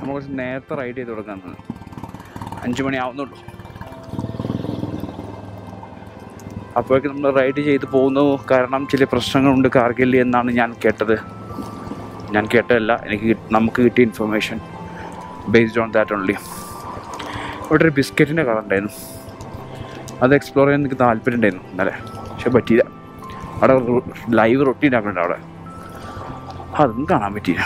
നമ്മൾ കുറച്ച് നേരത്തെ റൈഡ് ചെയ്ത് തുടങ്ങുന്നത് അഞ്ച് മണി ആവുന്നുള്ളൂ അപ്പോഴേക്കും നമ്മൾ റൈഡ് ചെയ്ത് പോകുന്നു കാരണം ചില പ്രശ്നങ്ങളുണ്ട് കാർഗിൽ എന്നാണ് ഞാൻ കേട്ടത് ഞാൻ കേട്ടതല്ല എനിക്ക് കിട്ടി- നമുക്ക് കിട്ടിയ information based on that only ഇവിടെ ഒരു ബിസ്ക്കറ്റിൻ്റെ കട ഉണ്ടായിരുന്നു അത് എക്സ്പ്ലോർ ചെയ്യാൻ എനിക്ക് താല്പര്യം ഉണ്ടായിരുന്നു ഇന്നലെ പക്ഷെ പറ്റിയില്ല അവിടെ ലൈവ് റൊട്ടി ഉണ്ടാക്കുന്നുണ്ട് അവിടെ അതൊന്നും കാണാൻ പറ്റിയില്ല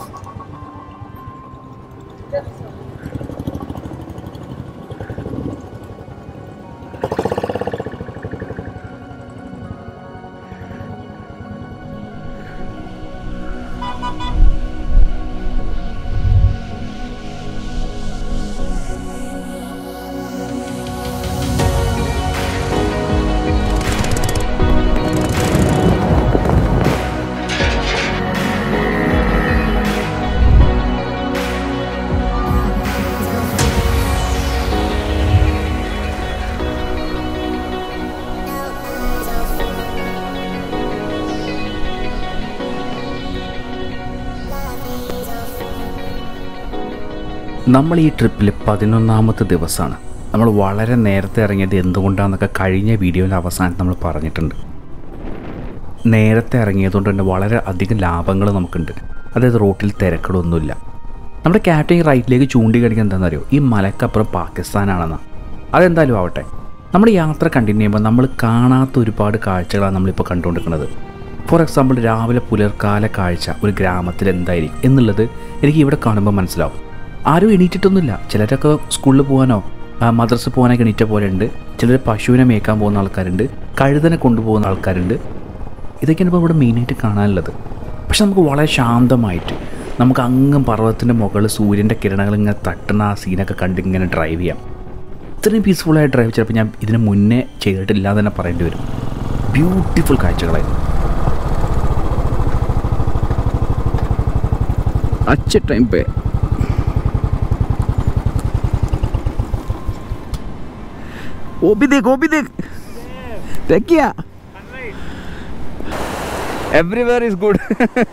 നമ്മൾ ഈ ട്രിപ്പിൽ പതിനൊന്നാമത്തെ ദിവസമാണ് നമ്മൾ വളരെ നേരത്തെ ഇറങ്ങിയത് എന്തുകൊണ്ടാണെന്നൊക്കെ കഴിഞ്ഞ വീഡിയോയിൽ അവസാനം നമ്മൾ പറഞ്ഞിട്ടുണ്ട് നേരത്തെ ഇറങ്ങിയതുകൊണ്ട് തന്നെ വളരെ അധികം ലാഭങ്ങൾ നമുക്കുണ്ട് അതായത് റോട്ടിൽ തിരക്കുകളൊന്നുമില്ല നമ്മുടെ ക്യാപ്റ്റൻ ഈ റൈറ്റിലേക്ക് ചൂണ്ടിക്കാണിക്കുന്നത് എന്താണെന്നറിയോ ഈ മലക്കപ്പുറം പാകിസ്ഥാനാണെന്നാ അതെന്തായാലും ആവട്ടെ നമ്മുടെ യാത്ര കണ്ടിന്യൂ ചെയ്യുമ്പോൾ നമ്മൾ കാണാത്ത ഒരുപാട് കാഴ്ചകളാണ് നമ്മളിപ്പോൾ കണ്ടുകൊണ്ടിരിക്കുന്നത് ഫോർ എക്സാമ്പിൾ രാവിലെ പുലർക്കാല കാഴ്ച ഒരു ഗ്രാമത്തിൽ എന്തായിരിക്കും എന്നുള്ളത് എനിക്ക് ഇവിടെ കാണുമ്പോൾ മനസ്സിലാവും ആരും എണീറ്റിട്ടൊന്നുമില്ല ചിലരൊക്കെ സ്കൂളിൽ പോകാനോ ആ, മദ്രസ പോകാനൊക്കെ എണീറ്റ പോലെ ഉണ്ട് ചിലർ പശുവിനെ മേക്കാൻ പോകുന്ന ആൾക്കാരുണ്ട് കഴുതനെ കൊണ്ടുപോകുന്ന ആൾക്കാരുണ്ട് ഇതൊക്കെയാണ് ഇപ്പോൾ ഇവിടെ മെയിനായിട്ട് കാണാനുള്ളത് പക്ഷെ നമുക്ക് വളരെ ശാന്തമായിട്ട് നമുക്ക് അങ്ങും പർവ്വതത്തിൻ്റെ മുകളിൽ സൂര്യൻ്റെ കിരണങ്ങൾ ഇങ്ങനെ തട്ടുന്ന ആ സീനൊക്കെ കണ്ട് ഇങ്ങനെ ഡ്രൈവ് ചെയ്യാം ഇത്രയും പീസ്ഫുള്ളായി ഡ്രൈവ് ചിലപ്പോൾ ഞാൻ ഇതിന് മുന്നേ ചെയ്തിട്ടില്ല എന്ന് തന്നെ പറയേണ്ടി വരും ബ്യൂട്ടിഫുൾ കാഴ്ചകളായിരുന്നു अच्छे टाइम पे वो भी देख वो भी देख देख क्या एवरीवेयर इज गुड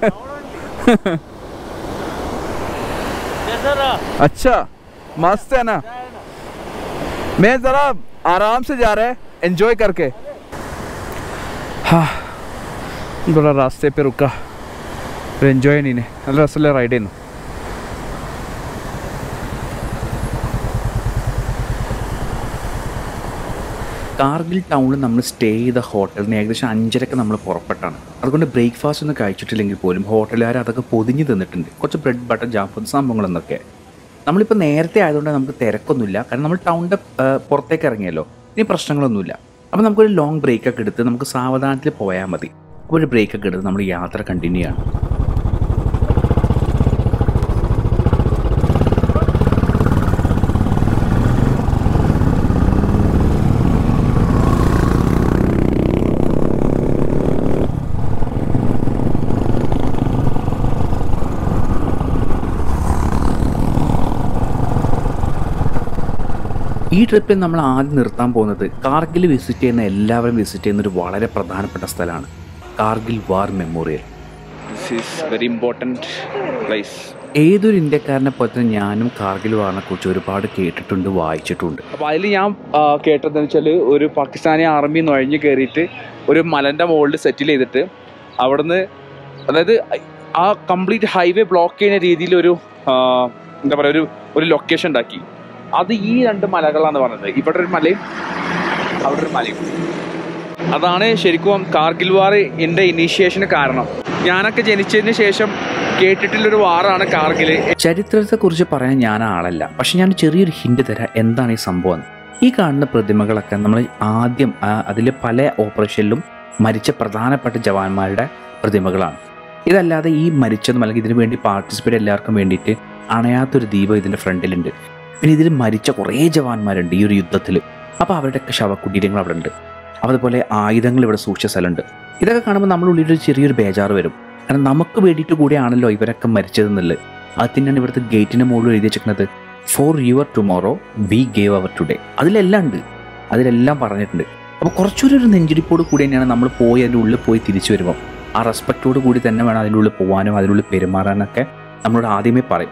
अच्छा मस्त है ना मैं जरा आराम से जा रहा है एंजॉय करके हाँ थोड़ा रास्ते पे रुका ഒരു എൻജോയ് ചെയ്യണീനെ നല്ല രസമുള്ള റൈഡ് ചെയ്യുന്നു കാർഗിൽ ടൗണിൽ നമ്മൾ സ്റ്റേ ചെയ്ത ഹോട്ടലിൽ നിന്ന് ഏകദേശം അഞ്ചരക്ക് നമ്മൾ പുറപ്പെട്ടാണ് അതുകൊണ്ട് ബ്രേക്ക്ഫാസ്റ്റ് ഒന്നും കഴിച്ചിട്ടില്ലെങ്കിൽ പോലും ഹോട്ടലുകാർ അതൊക്കെ പൊതിഞ്ഞ് തന്നിട്ടുണ്ട് കുറച്ച് ബ്രെഡ് ബട്ടർ ജാമ്പ് സംഭവങ്ങളെന്നൊക്കെ നമ്മളിപ്പോൾ നേരത്തെ ആയതുകൊണ്ട് നമുക്ക് തിരക്കൊന്നുമില്ല കാരണം നമ്മൾ ടൗണിൻ്റെ പുറത്തേക്ക് ഇറങ്ങിയല്ലോ ഇനി പ്രശ്നങ്ങളൊന്നുമില്ല അപ്പോൾ നമുക്കൊരു ലോങ് ബ്രേക്കൊക്കെ എടുത്ത് നമുക്ക് സാവധാനത്തിൽ പോയാൽ മതി അപ്പോൾ ഒരു ബ്രേക്കൊക്കെ എടുത്ത് നമ്മൾ യാത്ര കണ്ടിന്യൂ ചെയ്യണം ഈ ട്രിപ്പിൽ നമ്മൾ ആദ്യം നിർത്താൻ പോകുന്നത് കാർഗിൽ വിസിറ്റ് ചെയ്യുന്ന എല്ലാവരും വിസിറ്റ് ചെയ്യുന്ന ഒരു വളരെ പ്രധാനപ്പെട്ട സ്ഥലമാണ് Kargil war memorial this is very important place ഏതൊരു ഇന്ത്യക്കാരനെ പോലെ തന്നെ ഞാനും കാർഗിൽ വാറിനെ കുറിച്ച് ഒരുപാട് കേട്ടിട്ടുണ്ട് വായിച്ചിട്ടുണ്ട് അപ്പോൾ അതിൽ ഞാൻ ആ, കേട്ടതെന്ന് വെച്ചാൽ ഒരു പാകിസ്ഥാനി ആർമി നുഴഞ്ഞ് കയറിയിട്ട് ഒരു മലൻ്റെ മുകളിൽ സെറ്റിൽ ചെയ്തിട്ട് അവിടുന്ന് അതായത് ആ കംപ്ലീറ്റ് ഹൈവേ ബ്ലോക്ക് ചെയ്യുന്ന രീതിയിൽ ഒരു ആ, എന്താ പറയുക ഒരു ഒരു ലൊക്കേഷൻ ഉണ്ടാക്കി അത് ഈ രണ്ട് മലകളാണ് പറഞ്ഞത് ഇവിടെ ഒരു മലയും അവിടെ ഒരു മലയും അതാണ് ശരിക്കും കാർഗിൽ വാർ എൻ്റെ ഇനീഷ്യേഷന് കാരണം ഞാനൊക്കെ ജനിച്ചതിന് ശേഷം കേട്ടിട്ടുള്ളൊരു വാറാണ് കാർഗിൽ ചരിത്രത്തെക്കുറിച്ച് പറയാൻ ഞാൻ ആളല്ല പക്ഷെ ഞാൻ ചെറിയൊരു ഹിന്റ് തരാം എന്താണ് ഈ സംഭവം ഈ കാണുന്ന പ്രതിമകളൊക്കെ നമ്മൾ ആദ്യം അതിൽ പല ഓപ്പറേഷനിലും മരിച്ച പ്രധാനപ്പെട്ട ജവാന്മാരുടെ പ്രതിമകളാണ് ഇതല്ലാതെ ഈ മരിച്ചതും അല്ലെങ്കിൽ ഇതിനു വേണ്ടി പാർട്ടിസിപ്പേറ്റ് എല്ലാവർക്കും വേണ്ടിയിട്ട് അണയാത്തൊരു ദീപം ഇതിൻ്റെ ഫ്രണ്ടിലുണ്ട് പിന്നെ ഇതിൽ മരിച്ച കുറേ ജവാന്മാരുണ്ട് ഈ ഒരു യുദ്ധത്തിൽ അപ്പോൾ അവരുടെയൊക്കെ ശവകുടീരങ്ങൾ അവിടെ ഉണ്ട് അതുപോലെ ആയുധങ്ങൾ ഇവിടെ സൂക്ഷിച്ച സ്ഥലമുണ്ട് ഇതൊക്കെ കാണുമ്പോൾ നമ്മുടെ ഉള്ളിൽ ഒരു ചെറിയൊരു ബേജാറ് വരും കാരണം നമുക്ക് വേണ്ടിയിട്ട് കൂടിയാണല്ലോ ഇവരൊക്കെ മരിച്ചതെന്നുള്ളത് അത് തന്നെയാണ് ഇവിടുത്തെ ഗേറ്റിന് മുകളിൽ എഴുതി വെച്ചിരിക്കുന്നത് for your tomorrow we gave our today അതിലെല്ലാം ഉണ്ട് അതിലെല്ലാം പറഞ്ഞിട്ടുണ്ട് അപ്പോൾ കുറച്ചുകൂടി ഒരു നെഞ്ചിടിപ്പോട് കൂടി തന്നെയാണ് നമ്മൾ പോയി അതിൻ്റെ ഉള്ളിൽ പോയി തിരിച്ചു വരുമ്പോൾ ആ റെസ്പെക്റ്റോട് കൂടി തന്നെ വേണം അതിൻ്റെ ഉള്ളിൽ പോകാനും അതിനുള്ളിൽ പെരുമാറാനൊക്കെ നമ്മളോട് ആദ്യമേ പറയും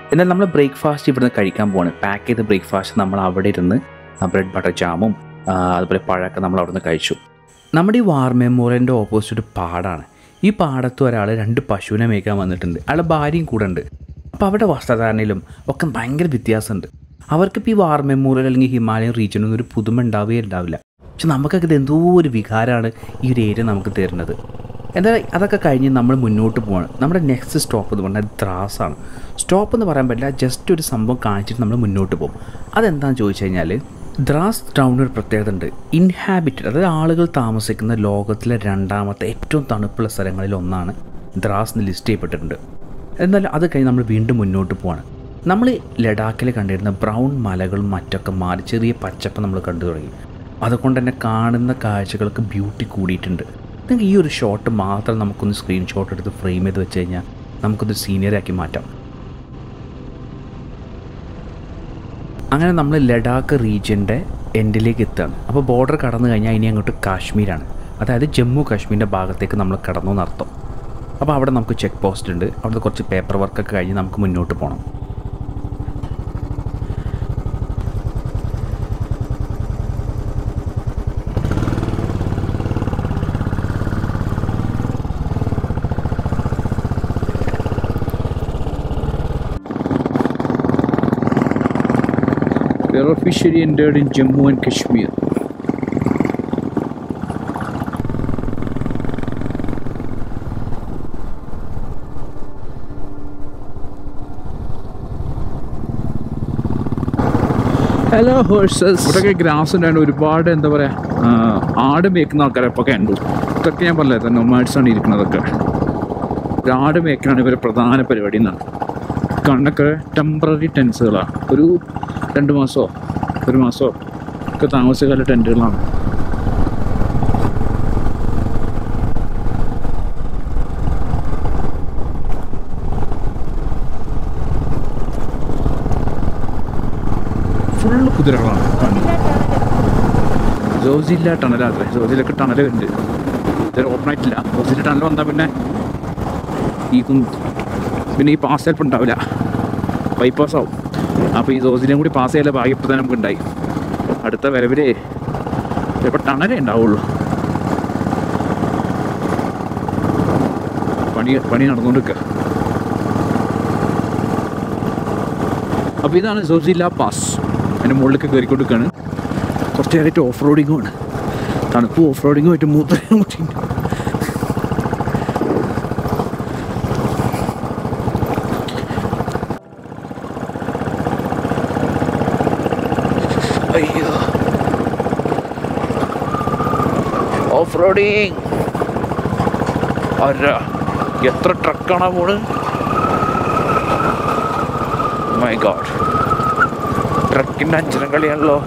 എന്നാൽ നമ്മൾ ബ്രേക്ക്ഫാസ്റ്റ് ഇവിടുന്ന് കഴിക്കാൻ പോവാണ് പാക്ക് ചെയ്ത ബ്രേക്ക്ഫാസ്റ്റ് നമ്മൾ അവിടെ ഇരുന്ന് ബ്രെഡ് ബട്ടർ ജാമും ആ, അതുപോലെ പഴമൊക്കെ നമ്മൾ അവിടുന്ന് കഴിച്ചു നമ്മുടെ ഈ വാർ മെമ്മോറിയലിൻ്റെ ഓപ്പോസിറ്റ് ഒരു പാടാണ് ഈ പാടത്ത് ഒരാൾ രണ്ട് പശുവിനെ മേയ്ക്കാൻ വന്നിട്ടുണ്ട് അയാളുടെ ഭാര്യയും കൂടെ ഉണ്ട് അപ്പോൾ അവരുടെ വസ്ത്രധാരണയിലും ഒക്കെ ഭയങ്കര വ്യത്യാസമുണ്ട് അവർക്കിപ്പോൾ ഈ വാർ മെമ്മോറിയൽ അല്ലെങ്കിൽ ഹിമാലയൻ റീജിയനൊന്നും ഒരു പുതുമ ഉണ്ടാവുകയേ ഉണ്ടാവില്ല പക്ഷെ നമുക്കൊക്കെ ഇത് എന്തോ ഒരു വികാരമാണ് ഈ ഒരു ഏരിയ നമുക്ക് തരുന്നത് എന്തായാലും അതൊക്കെ കഴിഞ്ഞ് നമ്മൾ മുന്നോട്ട് പോവാണ് നമ്മുടെ നെക്സ്റ്റ് സ്റ്റോപ്പ് എന്ന് പറഞ്ഞാൽ ദ്രാസാണ് സ്റ്റോപ്പ് എന്ന് പറയാൻ പറ്റില്ല ജസ്റ്റ് ഒരു സംഭവം കാണിച്ചിട്ട് നമ്മൾ മുന്നോട്ട് പോകും അതെന്താണെന്ന് ചോദിച്ചു കഴിഞ്ഞാൽ ദ്രാസ് ടൗണിന് ഒരു പ്രത്യേകത ഉണ്ട് ഇൻഹാബിറ്റഡ് അതായത് ആളുകൾ താമസിക്കുന്ന ലോകത്തിലെ രണ്ടാമത്തെ ഏറ്റവും തണുപ്പുള്ള സ്ഥലങ്ങളിൽ ഒന്നാണ് ദ്രാസ് എന്ന് ലിസ്റ്റ് ചെയ്യപ്പെട്ടിട്ടുണ്ട് എന്നാൽ അത് കഴിഞ്ഞ് നമ്മൾ വീണ്ടും മുന്നോട്ട് പോവാണ് നമ്മൾ ലഡാക്കിൽ കണ്ടിരുന്ന ബ്രൗൺ മലകളും മറ്റൊക്കെ മാറി ചെറിയ പച്ചപ്പ് നമ്മൾ കണ്ടു തുടങ്ങി അതുകൊണ്ട് തന്നെ കാണുന്ന കാഴ്ചകൾക്ക് ബ്യൂട്ടി കൂടിയിട്ടുണ്ട് നിങ്ങൾക്ക് ഈ ഒരു ഷോട്ട് മാത്രം നമുക്കൊന്ന് സ്ക്രീൻഷോട്ട് എടുത്ത് ഫ്രെയിം ചെയ്ത് വെച്ച് കഴിഞ്ഞാൽ നമുക്കൊന്ന് സീനിയറാക്കി മാറ്റാം അങ്ങനെ നമ്മൾ ലഡാക്ക് റീജിയൻ്റെ എൻഡിലേക്ക് എത്തുകയാണ് അപ്പോൾ ബോർഡർ കടന്നു കഴിഞ്ഞാൽ ഇനി അങ്ങോട്ട് കാശ്മീരാണ് അതായത് ജമ്മു കാശ്മീരിൻ്റെ ഭാഗത്തേക്ക് നമ്മൾ കടന്നു എന്നർത്ഥം അപ്പോൾ അവിടെ നമുക്ക് ചെക്ക് പോസ്റ്റ് ഉണ്ട് അവിടുത്തെ കുറച്ച് പേപ്പർ വർക്കൊക്കെ കഴിഞ്ഞ് നമുക്ക് മുന്നോട്ട് പോകണം We are officially entered in Jammu and Kashmir. Hello horses ഇവിടെയൊക്കെ ഗ്രാസ് ഉണ്ടായിരുന്നു ഒരുപാട് എന്താ പറയാ ആ, ആട് മേക്കുന്ന ആൾക്കാരെ ഇപ്പൊ കണ്ടു ഇതൊക്കെ ഞാൻ പറഞ്ഞത് നൊമാഡ്സ് ആണ് ഇരിക്കുന്നതൊക്കെ ഒരു ആട് മേക്കലാണ് ഇവരുടെ പ്രധാന പരിപാടി എന്നാണ് കണ്ണൊക്കെ ടെമ്പററി ടെൻസുകളാണ് ഒരു രണ്ട് മാസമോ ഒരു മാസമോ ഒക്കെ താമസകാല ടെൻറ്റുകളാണ് ഫുള്ള് കുതിരകളാണ് കാണുന്നത് ജോസില്ല ടണലാത്രേ ജോസിലൊക്കെ ടണൽ ഉണ്ട് ഇതുവരെ ഓപ്പൺ ആയിട്ടില്ല ജോസിലെ ടണൽ വന്നാൽ പിന്നെ ഈ കുന്ന് പിന്നെ ഈ പാസ് ചിലപ്പോൾ ഉണ്ടാവില്ല ബൈപ്പാസ് ആവും അപ്പോൾ ഈ ജോസിലും കൂടി പാസ് ചെയ്യാൻ ഭാഗ്യം ഇപ്പം തന്നെ നമുക്ക് ഉണ്ടായി അടുത്ത വരവിലേ ചിലപ്പോൾ ടണലേ ഉണ്ടാവുള്ളൂ പണി പണി നടന്നുകൊണ്ടിരിക്കുക അപ്പോൾ ഇതാണ് സോസില്ല പാസ് അതിൻ്റെ മുകളിലേക്ക് കയറിക്കൊണ്ടിരിക്കുകയാണ് കുറച്ച് നേരമായിട്ട് ഓഫ് റോഡിങ്ങുമാണ് തണുപ്പ് ഓഫ് റോഡിങ്ങുമായിട്ട് മൂത്രയും കൂട്ടിയിട്ട് അയ്യോ ഓഫ് റോഡിങ് അര എത്ര ട്രക്കാണ് പോണ് മൈ ഗോഡ് ട്രക്കിൻ്റെ അഞ്ചനം കളിയാണല്ലോ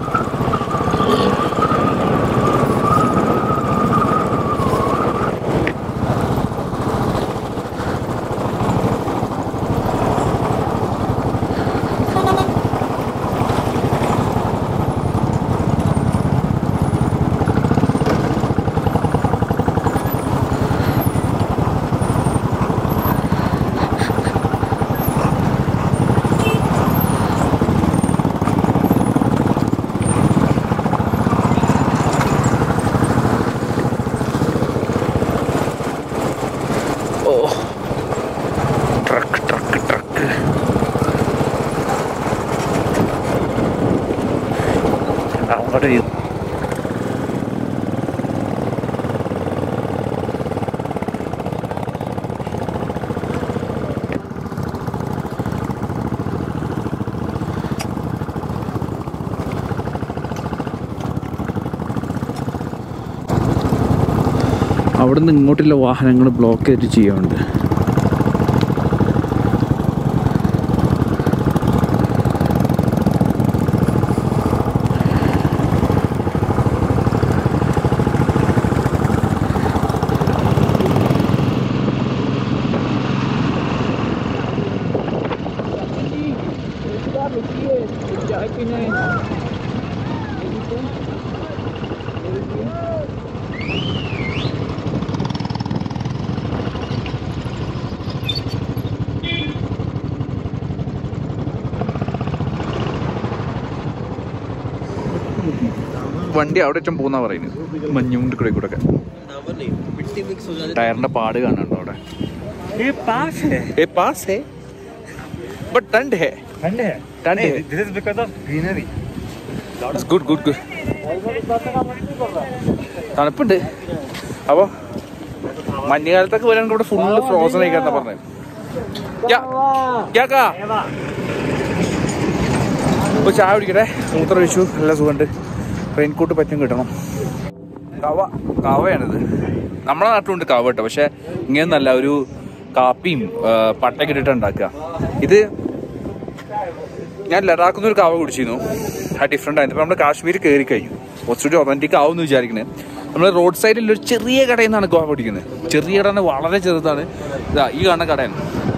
ഓ ട്രക്ക് ട്രക്ക് ട്രക്ക് അങ്ങോട്ട് അവിടുന്ന് ഇങ്ങോട്ടുള്ള വാഹനങ്ങൾ ബ്ലോക്ക് ചെയ്തിട്ട് ചെയ്യാറുണ്ട് വണ്ടി അവിടെ വെച്ചാൽ പോകുന്ന പറയുന്നത് മഞ്ഞുകൊണ്ട് കൂടെ കൂടെ ഒക്കെ मिट्टी मिक्स हो जाती ടയറിന്റെ പാട് കാണുന്നുണ്ടോ അവിടെ ये पास है ഏ പാസ് ഹേ ബട്ട് ടണ്ട് ഹേ ठंड है ടണ്ട് ഹേ this is because of greenery good good good തണുപ്പുണ്ട് അപ്പോൾ മഞ്ഞുകാലത്തൊക്കെ വരാണെങ്കിൽ ഇവിടെ ഫുള്ള് ഫ്രോസൺ ആയിക്കാന്നാ പറഞ്ഞത് ക്യാ- ക്യാക്കാ? ഒരു ചായ കുടിക്കട്ടെ മൂത്രം ഒഴിച്ചു നല്ല സുഖമുണ്ട് റെയിൻകോട്ട് പറ്റും കിട്ടണം കവ കവയാണിത് നമ്മളെ നാട്ടിലുണ്ട് കവ കേട്ടോ പക്ഷെ ഇങ്ങനെയൊന്നല്ല ഒരു കാപ്പിയും ആ, പട്ടയൊക്കെ ഇട്ടിട്ട് ഉണ്ടാക്കുക ഇത് ഞാൻ ലഡാക്കിൽ നിന്ന് ഒരു കവ കുടിച്ചിരുന്നു ആ ഡിഫറെൻ്റ് ആയിരുന്നു ഇപ്പം നമ്മൾ കാശ്മീർ കയറി കഴിഞ്ഞു കുറച്ചുകൂടി ഒതൻറ്റിക് ആവും എന്ന് വിചാരിക്കുന്നത് നമ്മൾ റോഡ് സൈഡിൽ ഒരു ചെറിയ കടയിൽ നിന്നാണ് ഗോവ പിടിക്കുന്നത് ചെറിയ കട തന്നെ വളരെ ചെറുതാണ് ഇതാ ഈ കാണുന്ന കടയാണ്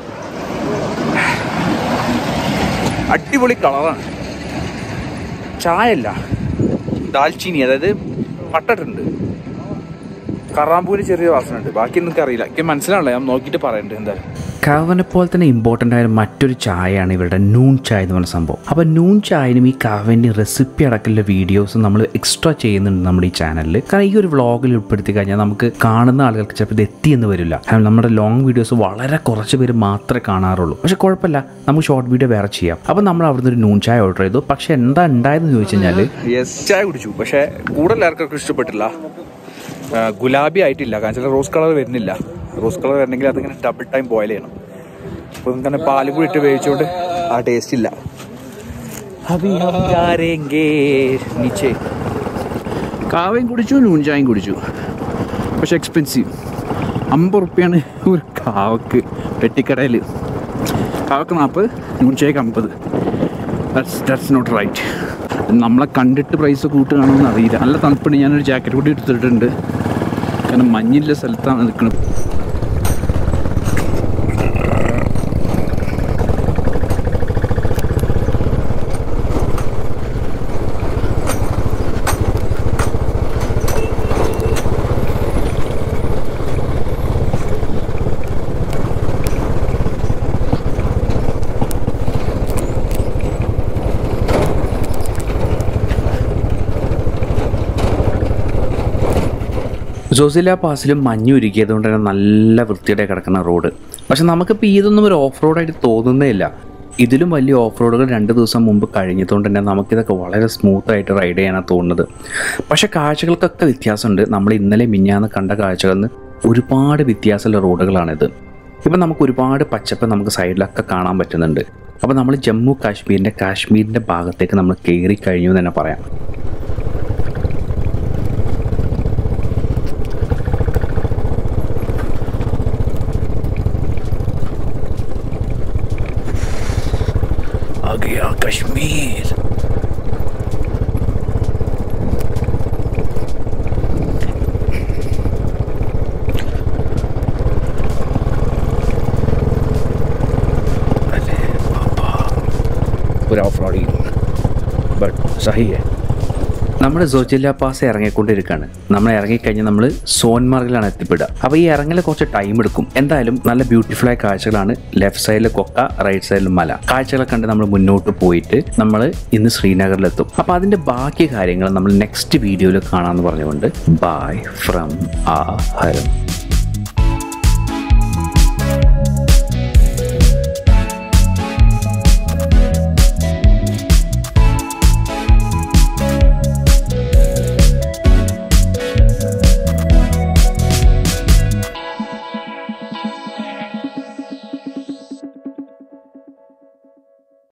അടിപൊളി കളറാണ് ചായ അല്ല ദാൽച്ചീനി അതായത് പട്ടിട്ടുണ്ട് കറാമ്പൂര് ചെറിയ വാസന ഉണ്ട് ബാക്കി നിങ്ങൾക്ക് അറിയില്ല എനിക്ക് മനസ്സിലാണല്ലോ ഞാൻ നോക്കിയിട്ട് പറയണ്ട് എന്തായാലും കാവനെ പോലെ തന്നെ ഇമ്പോർട്ടൻ്റ് ആയ മറ്റൊരു ചായയാണ് ഇവരുടെ നൂൺ ചായ എന്ന് പറഞ്ഞ സംഭവം അപ്പോൾ നൂൺ ചായനും ഈ കാവൻ്റെ റെസിപ്പി അടക്കമുള്ള വീഡിയോസ് നമ്മൾ എക്സ്ട്രാ ചെയ്യുന്നുണ്ട് നമ്മുടെ ഈ ചാനലിൽ കാരണം ഈ ഒരു വ്ളോഗിൽ ഉൾപ്പെടുത്തി കഴിഞ്ഞാൽ നമുക്ക് കാണുന്ന ആളുകൾക്ക് ചിലപ്പോൾ ഇത് എത്തിയെന്ന് വരില്ല കാരണം നമ്മുടെ ലോങ് വീഡിയോസ് വളരെ കുറച്ച് പേര് മാത്രമേ കാണാറുള്ളൂ പക്ഷെ കുഴപ്പമില്ല നമുക്ക് ഷോർട്ട് വീഡിയോ വേറെ ചെയ്യാം അപ്പോൾ നമ്മൾ അവിടുന്ന് ഒരു നൂൺ ചായ ഓർഡർ ചെയ്തു പക്ഷെ എന്താ ഉണ്ടായതെന്ന് ചോദിച്ചു കഴിഞ്ഞാൽ യെസ് ചായ കുടിച്ചു പക്ഷേ കൂടുതൽ ആർക്കും ഇഷ്ടപ്പെട്ടില്ല ആ, ഗുലാബി ആയിട്ടില്ല കാരണം വെച്ചാൽ റോസ് കളർ വരുന്നില്ല റോസ് കളർ വരണമെങ്കിൽ അതിങ്ങനെ ഡബിൾ ടൈം ബോയിൽ ചെയ്യണം അപ്പോൾ ഇങ്ങനെ പാലും കൂടി ഇട്ട് വേവിച്ചുകൊണ്ട് ആ ടേസ്റ്റ് ഇല്ല അഭി ഹം ജാരേംഗേ നീച്ചേ കാവയും കുടിച്ചു നൂൺ ചായയും കുടിച്ചു പക്ഷെ എക്സ്പെൻസീവ് അമ്പത് റുപ്യാണ് ഒരു കാവക്ക് പെട്ടിക്കടയിൽ കാവക്ക് നാൽപ്പത് നൂൺ ചായക്ക് അമ്പത് ദാറ്റ്സ് ദാറ്റ്സ് നോട്ട് റൈറ്റ് നമ്മളെ കണ്ടിട്ട് പ്രൈസ് കൂട്ടുകയാണെന്ന് അറിയില്ല നല്ല തണുപ്പുണ്ട് ഞാനൊരു ജാക്കറ്റ് കൂടി എടുത്തിട്ടുണ്ട് കാരണം മഞ്ഞില്ല സ്ഥലത്താണ് നിൽക്കുന്നത് സോസില പാസിലും മഞ്ഞ് ഉരുക്കിയത് കൊണ്ട് തന്നെ നല്ല വൃത്തിയുടെ കിടക്കുന്ന റോഡ് പക്ഷെ നമുക്കിപ്പോൾ ഇതൊന്നും ഒരു ഓഫ് റോഡായിട്ട് തോന്നുന്നേ ഇല്ല ഇതിലും വലിയ ഓഫ് റോഡുകൾ രണ്ട് ദിവസം മുമ്പ് കഴിഞ്ഞതുകൊണ്ട് തന്നെ നമുക്കിതൊക്കെ വളരെ സ്മൂത്തായിട്ട് റൈഡ് ചെയ്യാനാണ് തോന്നുന്നത് പക്ഷെ കാഴ്ചകൾക്കൊക്കെ വ്യത്യാസമുണ്ട് നമ്മൾ ഇന്നലെ മിഞ്ഞാന്ന് കണ്ട കാഴ്ചകളിൽ നിന്ന് ഒരുപാട് വ്യത്യാസമുള്ള റോഡുകളാണിത് ഇപ്പം നമുക്ക് ഒരുപാട് പച്ചപ്പ് നമുക്ക് സൈഡിലൊക്കെ കാണാൻ പറ്റുന്നുണ്ട് അപ്പോൾ നമ്മൾ ജമ്മു കാശ്മീരിൻ്റെ കാശ്മീരിൻ്റെ ഭാഗത്തേക്ക് നമ്മൾ കയറി കഴിഞ്ഞു എന്ന് തന്നെ പറയാം आ गया कश्मीर ഒരു ഓഫ് റോഡിങ് ബട്ട് സഹി ഹെ നമ്മൾ സോജില്ല പാസ് ഇറങ്ങിക്കൊണ്ടിരിക്കുകയാണ് നമ്മൾ ഇറങ്ങിക്കഴിഞ്ഞാൽ നമ്മൾ സോൻമാർഗിലാണ് എത്തിപ്പെടുക അപ്പോൾ ഈ ഇറങ്ങൽ കുറച്ച് ടൈം എടുക്കും എന്തായാലും നല്ല ബ്യൂട്ടിഫുൾ ആയ കാഴ്ചകളാണ് ലെഫ്റ്റ് സൈഡിൽ കൊക്ക റൈറ്റ് സൈഡിൽ മല കാഴ്ചകളെ കണ്ട് നമ്മൾ മുന്നോട്ട് പോയിട്ട് നമ്മൾ ഇന്ന് ശ്രീനഗറിലെത്തും അപ്പോൾ അതിൻ്റെ ബാക്കി കാര്യങ്ങൾ നമ്മൾ നെക്സ്റ്റ് വീഡിയോയിൽ കാണാമെന്ന് പറഞ്ഞുകൊണ്ട് ബൈ ഫ്രം ആ ഹരം